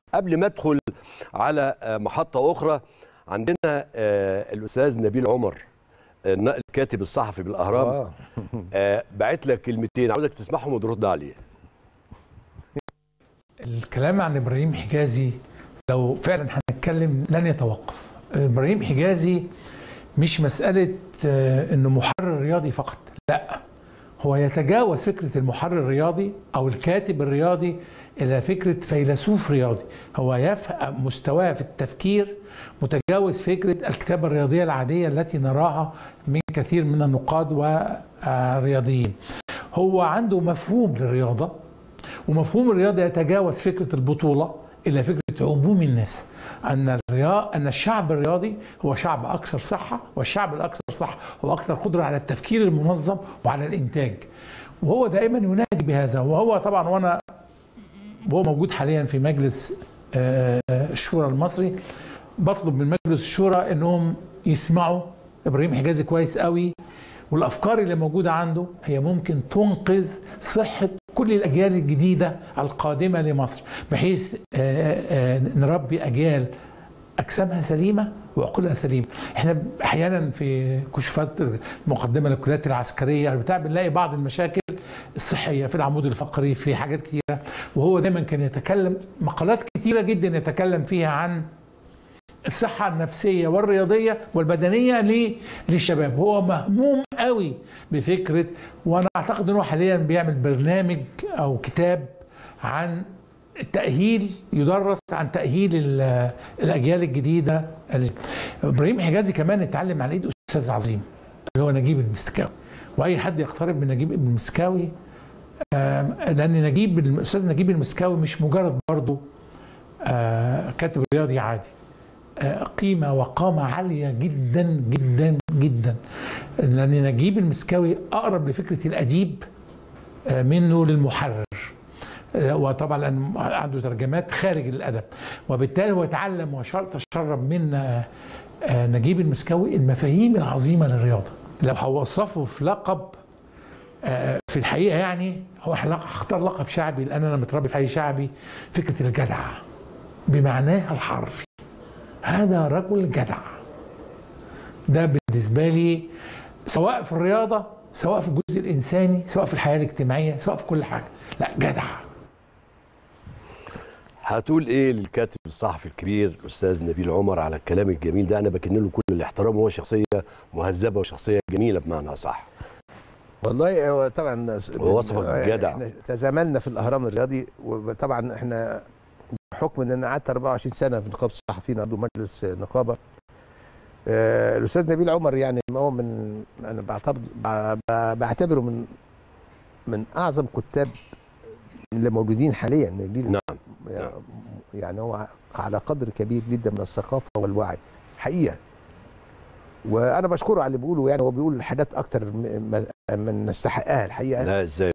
قبل ما ادخل على آه، محطه اخرى عندنا آه، الاستاذ نبيل عمر آه، الكاتب الصحفي بالاهرام آه. آه، بعت لك كلمتين عاوزك تسمعهم وترد عليه الكلام عن ابراهيم حجازي لو فعلا هنتكلم لن يتوقف ابراهيم حجازي مش مساله آه، انه محرر رياضي فقط لا هو يتجاوز فكره المحرر الرياضي او الكاتب الرياضي الى فكره فيلسوف رياضي هو يفهم مستواه في التفكير متجاوز فكره الكتابه الرياضيه العاديه التي نراها من كثير من النقاد والرياضيين هو عنده مفهوم للرياضه ومفهوم الرياضه يتجاوز فكره البطوله الى فكره عموم الناس ان الرياض ان الشعب الرياضي هو شعب اكثر صحه والشعب الاكثر صحه هو اكثر قدره على التفكير المنظم وعلى الانتاج وهو دائما ينادي بهذا وهو طبعا وانا وهو موجود حاليا في مجلس آه، آه، الشورى المصري بطلب من مجلس الشورى انهم يسمعوا ابراهيم حجازي كويس قوي والافكار اللي موجوده عنده هي ممكن تنقذ صحه كل الاجيال الجديده القادمه لمصر بحيث آه، آه، نربي اجيال اجسامها سليمه وعقولها سليمه احنا احيانا في كشوفات مقدمه للكليات العسكريه بتاع بنلاقي بعض المشاكل الصحيه في العمود الفقري في حاجات كتيره وهو دايما كان يتكلم مقالات كتيره جدا يتكلم فيها عن الصحة النفسية والرياضية والبدنية ل- للشباب هو مهموم قوي بفكرة وأنا أعتقد أنه حاليا بيعمل برنامج أو كتاب عن التأهيل يدرس عن تأهيل ال- الأجيال الجديدة إبراهيم حجازي كمان اتعلم على إيد أستاذ عظيم اللي هو نجيب المستكاوي وأي حد يقترب من نجيب المسكاوي آم، لأن نجيب الأستاذ نجيب المسكاوي مش مجرد برضه آه، كاتب رياضي عادي آه، قيمة وقامة عالية جدا جدا جدا لأن نجيب المسكاوي أقرب لفكرة الأديب آه، منه للمحرر آه، وطبعا لأن عنده ترجمات خارج الأدب وبالتالي هو اتعلم وتشرب من آه، آه، نجيب المسكاوي المفاهيم العظيمة للرياضة لو هوصفه في لقب آه، في الحقيقة يعني هو هختار لقب شعبي لأن أنا متربي في حي شعبي فكرة الجدع بمعناها الحرفي هذا رجل جدع ده بالنسبة لي سواء في الرياضة سواء في الجزء الإنساني سواء في الحياة الاجتماعية سواء في كل حاجة لا جدع هتقول ايه للكاتب الصحفي الكبير الاستاذ نبيل عمر على الكلام الجميل ده انا بكن له كل الاحترام وهو شخصيه مهذبه وشخصيه جميله بمعنى صح والله هو طبعا هو وصفك بالجدع. احنا تزاملنا في الاهرام الرياضي وطبعا احنا بحكم ان انا قعدت 24 سنه في نقابه الصحفيين عضو مجلس نقابه آه، الاستاذ نبيل عمر يعني ما هو من انا بعتبر بع- بعتبره من من اعظم كتاب اللي موجودين حاليا نبيل نعم يعني هو على قدر كبير جدا من الثقافه والوعي حقيقه وانا بشكره على اللي بيقوله يعني هو بيقول حاجات اكتر م- م- من نستحقها الحقيقه لا ازاي